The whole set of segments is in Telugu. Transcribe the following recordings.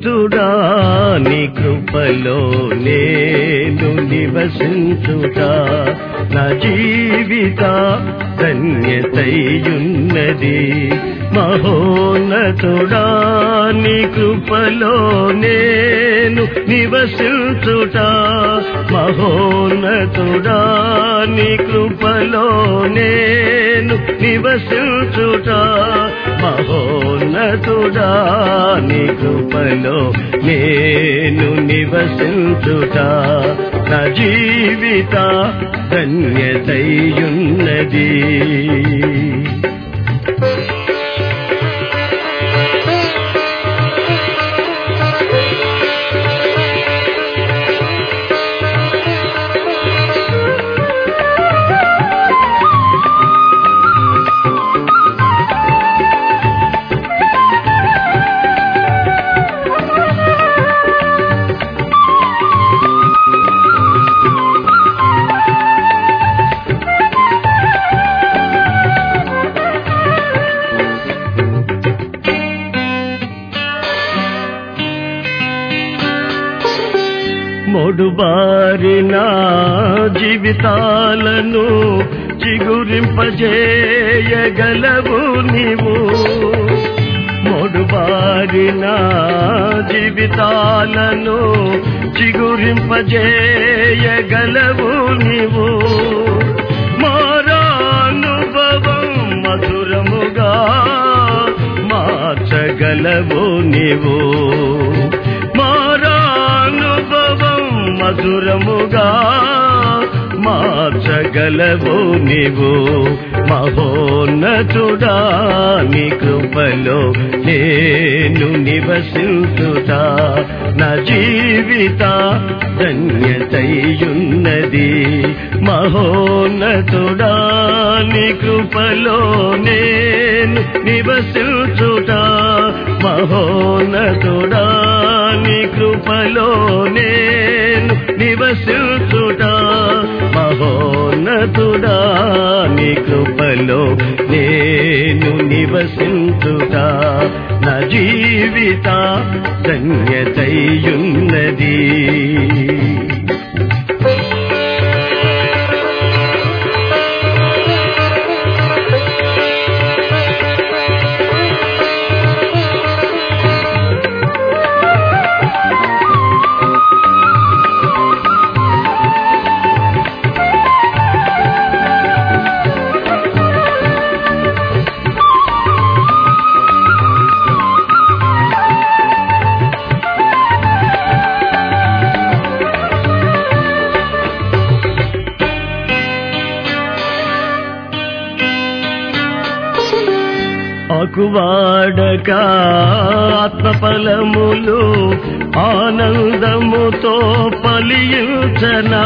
మహోన్నతుడా నీ కృపలో నేను నివసించుట నా జీవిత ధన్యతయున్నది మహోన్నతుడా నీ కృపలో నేను నివసించుట మహోన్నతుడా నీ కృపలో నేను నివసించుట మహోన్నతుడా నీ కృపలో నేను నివసించుట నా జీవిత ధన్యతయున్నది మొడుబారిన జీవితాలను చిగురింపజేయగలవు నీవు మొడుబారిన జీవితాలను చిగురింపజేయగలవు నీవు మారానుభవం మధురముగా మార్చగలవు నీవు మారానుభవం మధురముగా మార్చగలవు నీవు మహోన్నతుడా నీ కృపలో నేను నివసించుతా నా జీవిత ధన్యతయున్నది మహోన్నతుడా నీ కృపలో నేను నివసించుట మహోన్నతుడా నీ కృపలో నేను నివసించుట మహోన్నతుడా నీ కృపలో నేను నివసించుట నా జీవిత ధన్యతయున్నది ఆకువాడక ఆత్మఫలములు ఆనందముతో పలియుచనా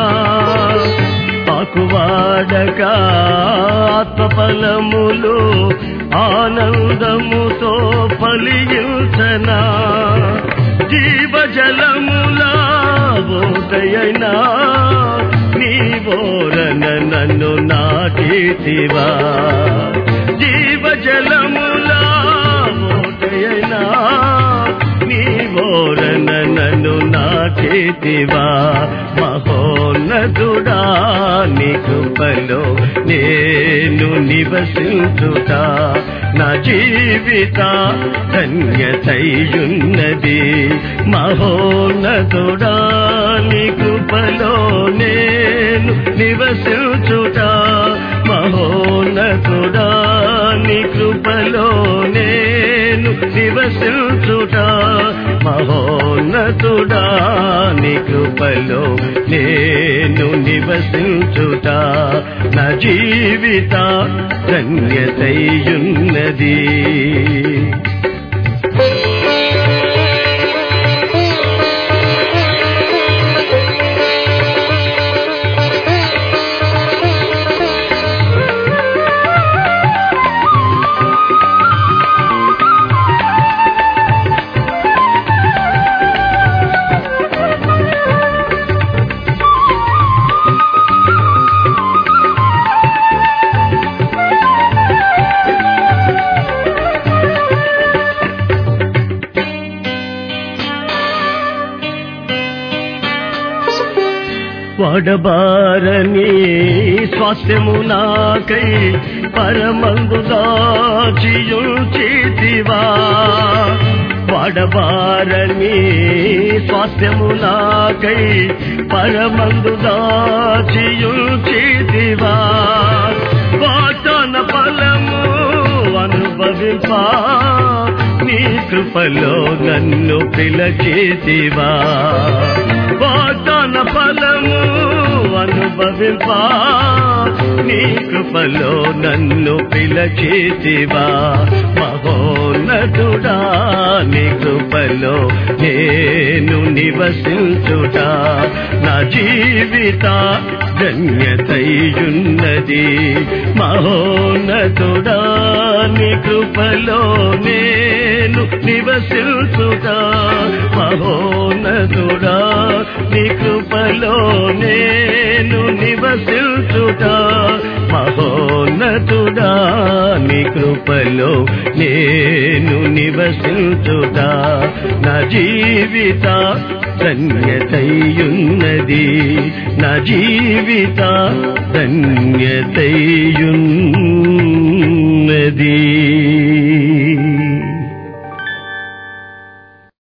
ఆకువాడక ఆత్మఫలములు ఆనందముతో పలియుచనా జీవజలములా ఓదయనా నీ బోరన నన్ను నాటితివా జీవజలములా ఓదయనా నీ బోరన నన్ను నాటితివా మహోన్నతుడా నీ కృపలో నేను నివసించుట నా జీవిత ధన్యతయున్నది మహోన్నతుడా నీ కృపలో నేను నివసించుట మహోన్నతుడా నీ కృపలో నేను నివసించుట మహోన్నతుడా నీ కృపలో నేను నివసించుట నా జీవిత ధన్యతయున్నది వాడబారని స్వాస్థ్యము నాకై పరమందు దాచియుచితివా వాడబారని స్వాస్థ్యము నాకై పరమందు దాచియుచితివా వాటన ఫలము అనుభవింపా నీ కృపలో నన్ను పిలచేతివా వాటన ఫలము అనుభవింపా నీ కృపలో నన్ను పిలచేతివా మహోన్నతుడా నీ కృపలో నేను నివసించుటా నా జీవిత ధన్యతయున్నది మహోన్నతుడా నీ కృపలో నేను నివసించుటా మహోన్నతుడా నీ కృపలో నేను నివసించుటా మహోన్నతుడా నీ కృపలో నేను నివసించుటా నా జీవిత ధన్యతయున్నది నా జీవిత ధన్యతయున్నది